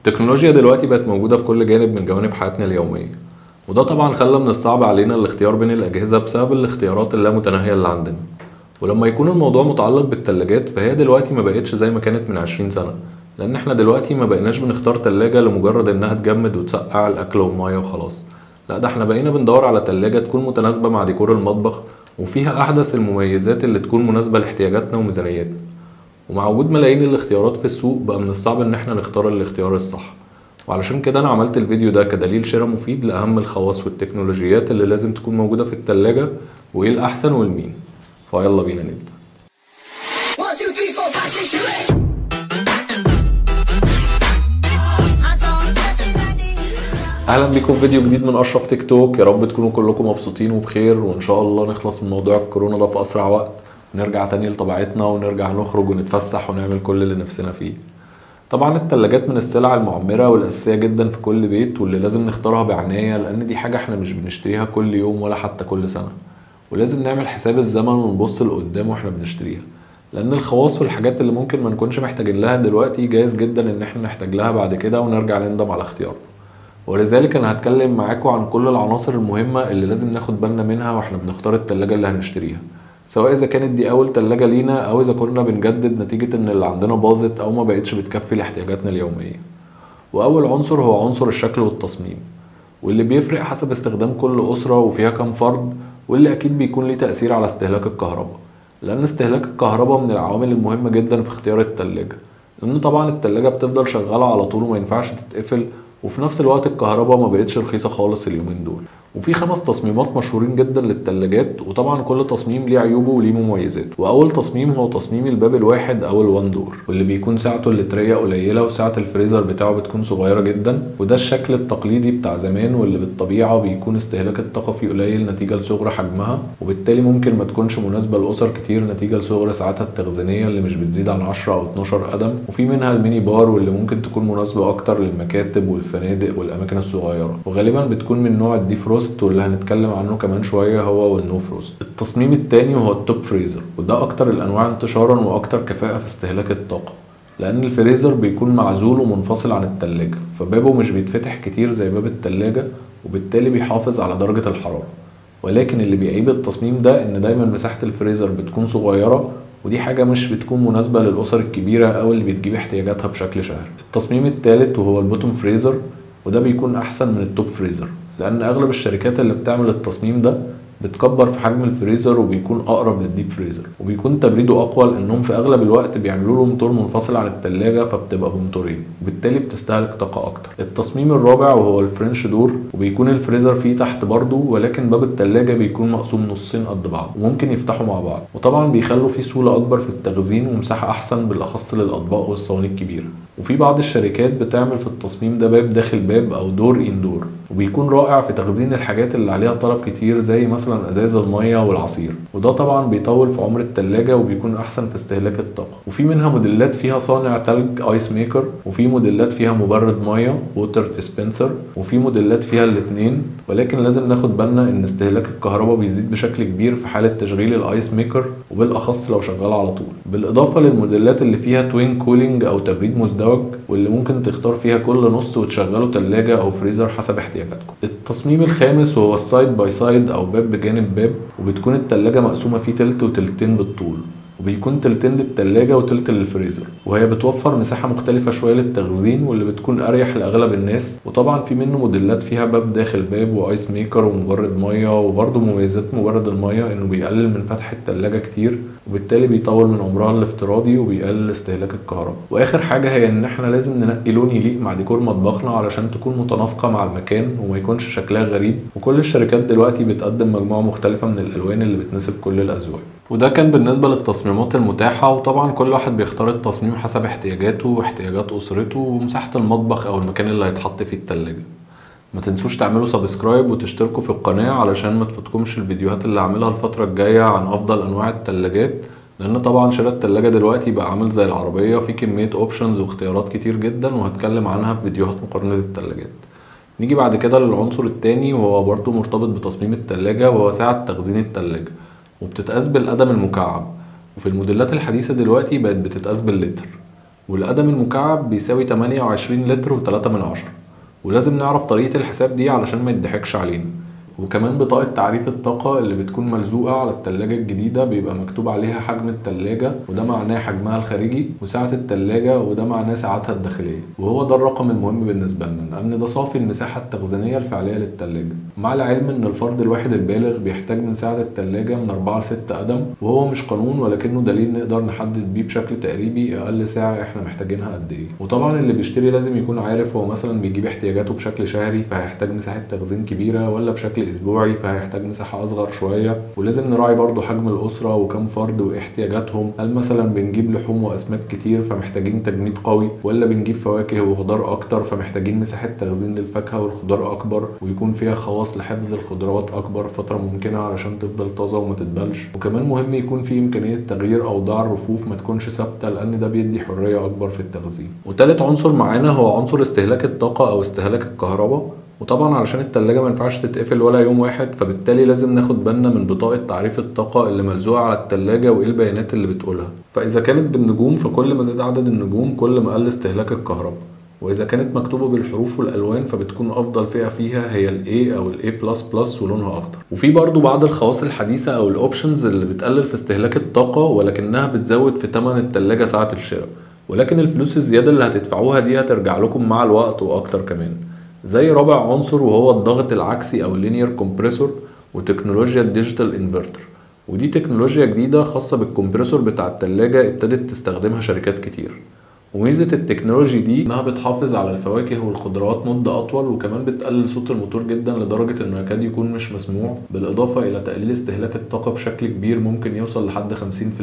التكنولوجيا دلوقتي بقت موجودة في كل جانب من جوانب حياتنا اليومية وده طبعا خلى من الصعب علينا الاختيار بين الأجهزة بسبب الاختيارات اللامتناهية اللي عندنا ولما يكون الموضوع متعلق بالتلاجات فهي دلوقتي ما بقتش زي ما كانت من 20 سنة لأن احنا دلوقتي ما بقيناش بنختار تلاجة لمجرد إنها تجمد وتسقع الأكل والمية وخلاص لا ده احنا بقينا بندور على تلاجة تكون متناسبة مع ديكور المطبخ وفيها أحدث المميزات اللي تكون مناسبة لاحتياجاتنا وميزانيتنا ومع وجود ملايين الاختيارات في السوق بقى من الصعب ان احنا نختار الاختيار الصح وعلشان كده انا عملت الفيديو ده كدليل شراء مفيد لاهم الخواص والتكنولوجيات اللي لازم تكون موجودة في التلاجة وايه الاحسن والمين فيلا بينا نبدأ One, two, three, four, five, six, seven, eight. I saw a blessing that didn't اهلا بيكم في فيديو جديد من اشرف تيك توك يا رب تكونوا كلكم مبسوطين وبخير وان شاء الله نخلص من موضوع الكورونا ده في اسرع وقت ونرجع تاني لطبيعتنا ونرجع نخرج ونتفسح ونعمل كل اللي نفسنا فيه طبعا التلاجات من السلع المعمرة والأساسية جدا في كل بيت واللي لازم نختارها بعناية لأن دي حاجة احنا مش بنشتريها كل يوم ولا حتى كل سنة ولازم نعمل حساب الزمن ونبص لقدام واحنا بنشتريها لأن الخواص والحاجات اللي ممكن ما نكونش محتاجين لها دلوقتي جايز جدا إن احنا نحتاج لها بعد كده ونرجع نندم على اختيارنا ولذلك انا هتكلم معاكم عن كل العناصر المهمة اللي لازم ناخد بالنا منها واحنا بنختار التلاجة اللي هنشتريها سواء اذا كانت دي اول تلاجة لينا او اذا كنا بنجدد نتيجة ان اللي عندنا باظت او ما بقتش بتكفي لاحتياجاتنا اليومية واول عنصر هو عنصر الشكل والتصميم واللي بيفرق حسب استخدام كل اسرة وفيها كام فرد واللي اكيد بيكون ليه تأثير على استهلاك الكهرباء لان استهلاك الكهرباء من العوامل المهمة جدا في اختيار التلاجة لان طبعا التلاجة بتفضل شغالة على طول وما ينفعش تتقفل وفي نفس الوقت الكهرباء ما بقتش رخيصة خالص اليومين دول وفي خمس تصميمات مشهورين جدا للتلاجات وطبعا كل تصميم ليه عيوبه وليه مميزاته واول تصميم هو تصميم الباب الواحد او الوان دور واللي بيكون سعته اللترية قليلة وسعة الفريزر بتاعه بتكون صغيرة جدا وده الشكل التقليدي بتاع زمان واللي بالطبيعة بيكون استهلاك الطاقة فيه قليل نتيجة لصغر حجمها وبالتالي ممكن ما تكونش مناسبة لأسر كتير نتيجة لصغر ساعتها التخزينية اللي مش بتزيد عن 10 أو 12 قدم وفي منها الميني بار واللي ممكن تكون مناسبة أكتر للمكاتب والفنادق والأماكن الصغيرة وغالبا بتكون من نوع الدي فروست واللي هنتكلم عنه كمان شوية هو والنو فروست التصميم التاني هو التوب فريزر وده أكتر الأنواع انتشارا وأكتر كفاءة في استهلاك الطاقة لأن الفريزر بيكون معزول ومنفصل عن التلاجة فبابه مش بيتفتح كتير زي باب التلاجة وبالتالي بيحافظ على درجة الحرارة ولكن اللي بيعيب التصميم ده ان دايما مساحة الفريزر بتكون صغيرة ودي حاجة مش بتكون مناسبة للأسر الكبيرة أو اللي بتجيب احتياجاتها بشكل شهري التصميم التالت وهو البوتوم فريزر وده بيكون أحسن من التوب فريزر لأن أغلب الشركات اللي بتعمل التصميم ده بتكبر في حجم الفريزر وبيكون اقرب للديب فريزر وبيكون تبريده اقوى لانهم في اغلب الوقت بيعملوا له موتور منفصل عن التلاجة فبتبقى بموتورين وبالتالي بتستهلك طاقة اكتر التصميم الرابع وهو الفرنش دور وبيكون الفريزر فيه تحت برضه ولكن باب التلاجة بيكون مقسوم نصين قد بعض وممكن يفتحوا مع بعض وطبعا بيخلوا فيه سهولة اكبر في التخزين ومساحة احسن بالاخص للاطباق والصواني الكبيرة وفي بعض الشركات بتعمل في التصميم ده باب داخل باب او دور ان دور وبيكون رائع في تخزين الحاجات اللي عليها طلب كتير زي مثلا ازاز المية والعصير وده طبعا بيطول في عمر التلاجة وبيكون احسن في استهلاك الطاقة وفي منها موديلات فيها صانع تلج ايس ميكر وفي موديلات فيها مبرد مية ووتر ديسبنسر وفي موديلات فيها الاتنين ولكن لازم ناخد بالنا ان استهلاك الكهرباء بيزيد بشكل كبير في حالة تشغيل الايس ميكر وبالاخص لو شغال على طول بالاضافة للموديلات اللي فيها توين كولينج او تبريد مزدوج واللي ممكن تختار فيها كل نص وتشغله تلاجة او فريزر حسب احتياجاتكم التصميم الخامس وهو السايد باي سايد او باب بجانب باب وبتكون التلاجة مقسومة فيه تلت وتلتين بالطول وبيكون تلتين للتلاجة وتلت للفريزر وهي بتوفر مساحة مختلفة شوية للتخزين واللي بتكون أريح لأغلب الناس وطبعا في منه موديلات فيها باب داخل باب وآيس ميكر ومبرد مية وبرضه مميزات مبرد المية إنه بيقلل من فتح التلاجة كتير وبالتالي بيطول من عمرها الافتراضي وبيقلل استهلاك الكهرباء واخر حاجه هي ان احنا لازم ننقي لون يليق مع ديكور مطبخنا علشان تكون متناسقه مع المكان وما يكونش شكلها غريب وكل الشركات دلوقتي بتقدم مجموعه مختلفه من الالوان اللي بتناسب كل الاذواق وده كان بالنسبه للتصميمات المتاحه وطبعا كل واحد بيختار التصميم حسب احتياجاته واحتياجات اسرته ومساحه المطبخ او المكان اللي هيتحط فيه التلاجة ما تنسوش تعملوا سبسكرايب وتشتركوا في القناة علشان ما تفوتكمش الفيديوهات اللي هعملها الفترة الجاية عن أفضل أنواع التلاجات لأن طبعا شراء التلاجة دلوقتي بقى عامل زي العربية في كمية اوبشنز واختيارات كتير جدا وهتكلم عنها في فيديوهات مقارنة التلاجات نيجي بعد كده للعنصر التاني وهو برضه مرتبط بتصميم التلاجة وهو سعة تخزين التلاجة وبتتقاس بالقدم المكعب وفي الموديلات الحديثة دلوقتي بقت بتتقاس باللتر والقدم المكعب بيساوي 28 لتر و3 من عشرة ولازم نعرف طريقة الحساب دي علشان ما يضحكش علينا وكمان بطاقة تعريف الطاقة اللي بتكون ملزوقة على التلاجة الجديدة بيبقى مكتوب عليها حجم التلاجة وده معناه حجمها الخارجي وسعة التلاجة وده معناه سعتها الداخلية وهو ده الرقم المهم بالنسبة لنا لأن ده صافي المساحة التخزينية الفعلية للتلاجة مع العلم إن الفرد الواحد البالغ بيحتاج من سعة التلاجة من 4 ل 6 قدم وهو مش قانون ولكنه دليل نقدر نحدد بيه بشكل تقريبي أقل سعة إحنا محتاجينها قد إيه وطبعا اللي بيشتري لازم يكون عارف هو مثلا بيجيب احتياجاته بشكل شهري فهيحتاج مساحة تخزين كبيرة ولا بشكل اسبوعي فهيحتاج مساحه اصغر شويه ولازم نراعي برضو حجم الاسره وكم فرد واحتياجاتهم هل مثلا بنجيب لحوم واسماك كتير فمحتاجين تجميد قوي ولا بنجيب فواكه وخضار اكتر فمحتاجين مساحه تخزين للفاكهه والخضار اكبر ويكون فيها خواص لحفظ الخضروات اكبر فتره ممكنه علشان تفضل طازه وما تتبلش وكمان مهم يكون في امكانيه تغيير اوضاع الرفوف ما تكونش ثابته لان ده بيدي حريه اكبر في التخزين وتالت عنصر معانا هو عنصر استهلاك الطاقه او استهلاك الكهرباء وطبعا علشان التلاجة ما ينفعش تتقفل ولا يوم واحد فبالتالي لازم ناخد بالنا من بطاقة تعريف الطاقة اللي ملزوقة على التلاجة وايه البيانات اللي بتقولها فإذا كانت بالنجوم فكل ما زاد عدد النجوم كل ما قل استهلاك الكهرباء وإذا كانت مكتوبة بالحروف والألوان فبتكون أفضل فئة فيها هي ال A أو ال A++ ولونها أخضر وفي برضو بعض الخواص الحديثة أو الأوبشنز اللي بتقلل في استهلاك الطاقة ولكنها بتزود في تمن التلاجة ساعة الشراء ولكن الفلوس الزيادة اللي هتدفعوها دي هترجع لكم مع الوقت وأكتر كمان زي رابع عنصر وهو الضغط العكسي او اللينير كومبريسور وتكنولوجيا الديجيتال انفرتر ودي تكنولوجيا جديدة خاصة بالكمبريسور بتاع التلاجة ابتدت تستخدمها شركات كتير وميزة التكنولوجي دي انها بتحافظ على الفواكه والخضروات مدة اطول وكمان بتقلل صوت الموتور جدا لدرجة انه يكاد يكون مش مسموع بالاضافة الى تقليل استهلاك الطاقة بشكل كبير ممكن يوصل لحد 50%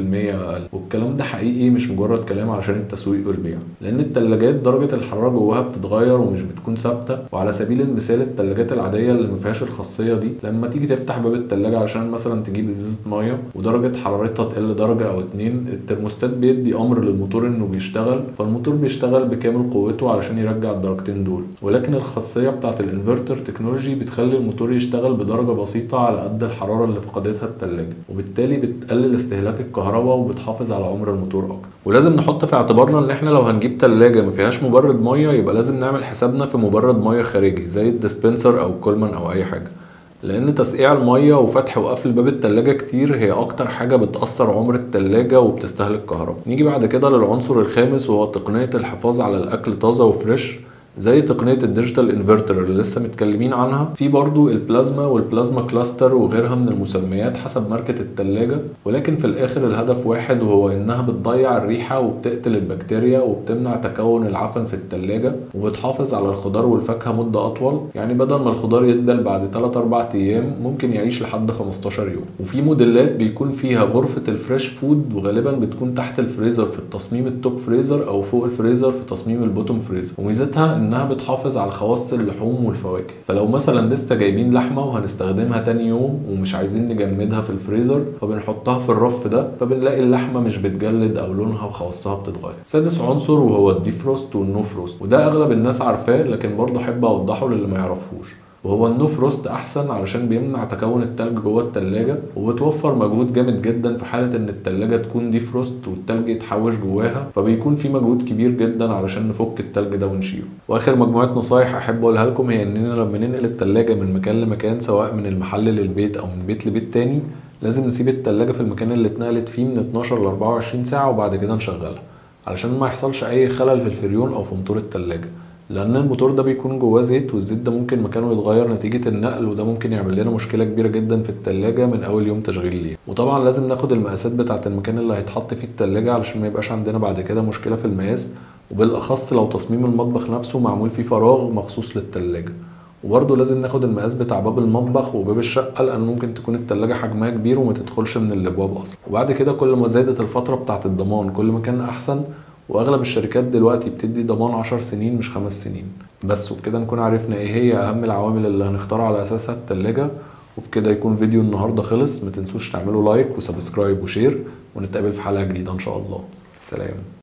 اقل والكلام ده حقيقي مش مجرد كلام علشان التسويق والبيع لان التلاجات درجة الحرارة جواها بتتغير ومش بتكون ثابتة وعلى سبيل المثال التلاجات العادية اللي مفيهاش الخاصية دي لما تيجي تفتح باب التلاجة عشان مثلا تجيب ازازة مية ودرجة حرارتها تقل درجة او اتنين الترموستات بيدي امر للموتور انه بيشتغل فالموتور بيشتغل بكامل قوته علشان يرجع الدرجتين دول ولكن الخاصية بتاعة الانفرتر تكنولوجي بتخلي الموتور يشتغل بدرجة بسيطة على قد الحرارة اللي فقدتها التلاجة وبالتالي بتقلل استهلاك الكهرباء وبتحافظ على عمر الموتور اكتر ولازم نحط في اعتبارنا ان احنا لو هنجيب تلاجة ما فيهاش مبرد مية يبقى لازم نعمل حسابنا في مبرد مية خارجي زي الديسبنسر او كولمان او اي حاجة لان تسقيع الميه وفتح وقفل باب التلاجة كتير هي اكتر حاجه بتاثر عمر التلاجة وبتستهلك كهرباء نيجي بعد كده للعنصر الخامس وهو تقنيه الحفاظ على الاكل طازه وفريش زي تقنية الديجيتال انفرتر اللي لسه متكلمين عنها في برضو البلازما والبلازما كلاستر وغيرها من المسميات حسب ماركة التلاجة ولكن في الاخر الهدف واحد وهو انها بتضيع الريحة وبتقتل البكتيريا وبتمنع تكون العفن في التلاجة وبتحافظ على الخضار والفاكهة مدة اطول يعني بدل ما الخضار يدبل بعد 3 4 ايام ممكن يعيش لحد 15 يوم وفي موديلات بيكون فيها غرفة الفريش فود وغالبا بتكون تحت الفريزر في التصميم التوب فريزر او فوق الفريزر في تصميم البوتوم فريزر وميزتها انها بتحافظ على خواص اللحوم والفواكه فلو مثلا لسه جايبين لحمه وهنستخدمها تاني يوم ومش عايزين نجمدها في الفريزر فبنحطها في الرف ده فبنلاقي اللحمه مش بتجلد او لونها وخواصها بتتغير سادس عنصر وهو الديفروست والنو فروست وده اغلب الناس عارفاه لكن برضه احب اوضحه للي ما يعرفوش وهو النو فروست احسن علشان بيمنع تكون التلج جوه التلاجة وبتوفر مجهود جامد جدا في حالة ان التلاجة تكون دي فروست والتلج يتحوش جواها فبيكون في مجهود كبير جدا علشان نفك التلج ده ونشيله واخر مجموعة نصايح احب اقولها لكم هي اننا لما ننقل التلاجة من مكان لمكان سواء من المحل للبيت او من بيت لبيت تاني لازم نسيب التلاجة في المكان اللي اتنقلت فيه من 12 ل 24 ساعة وبعد كده نشغلها علشان ما يحصلش اي خلل في الفريون او في موتور التلاجة لان الموتور ده بيكون جواه زيت والزيت ده ممكن مكانه يتغير نتيجة النقل وده ممكن يعمل لنا مشكلة كبيرة جدا في التلاجة من اول يوم تشغيل ليها وطبعا لازم ناخد المقاسات بتاعة المكان اللي هيتحط فيه التلاجة علشان ما يبقاش عندنا بعد كده مشكلة في المقاس وبالاخص لو تصميم المطبخ نفسه معمول فيه فراغ مخصوص للتلاجة وبرضه لازم ناخد المقاس بتاع باب المطبخ وباب الشقة لأن ممكن تكون التلاجة حجمها كبير وما تدخلش من الأبواب أصلا وبعد كده كل ما زادت الفترة بتاعة الضمان كل ما كان أحسن واغلب الشركات دلوقتي بتدي ضمان 10 سنين مش خمس سنين بس وبكده نكون عرفنا ايه هي اهم العوامل اللي هنختار على اساسها التلاجة وبكده يكون فيديو النهارده خلص ما تنسوش تعملوا لايك وسبسكرايب وشير ونتقابل في حلقة جديدة ان شاء الله سلام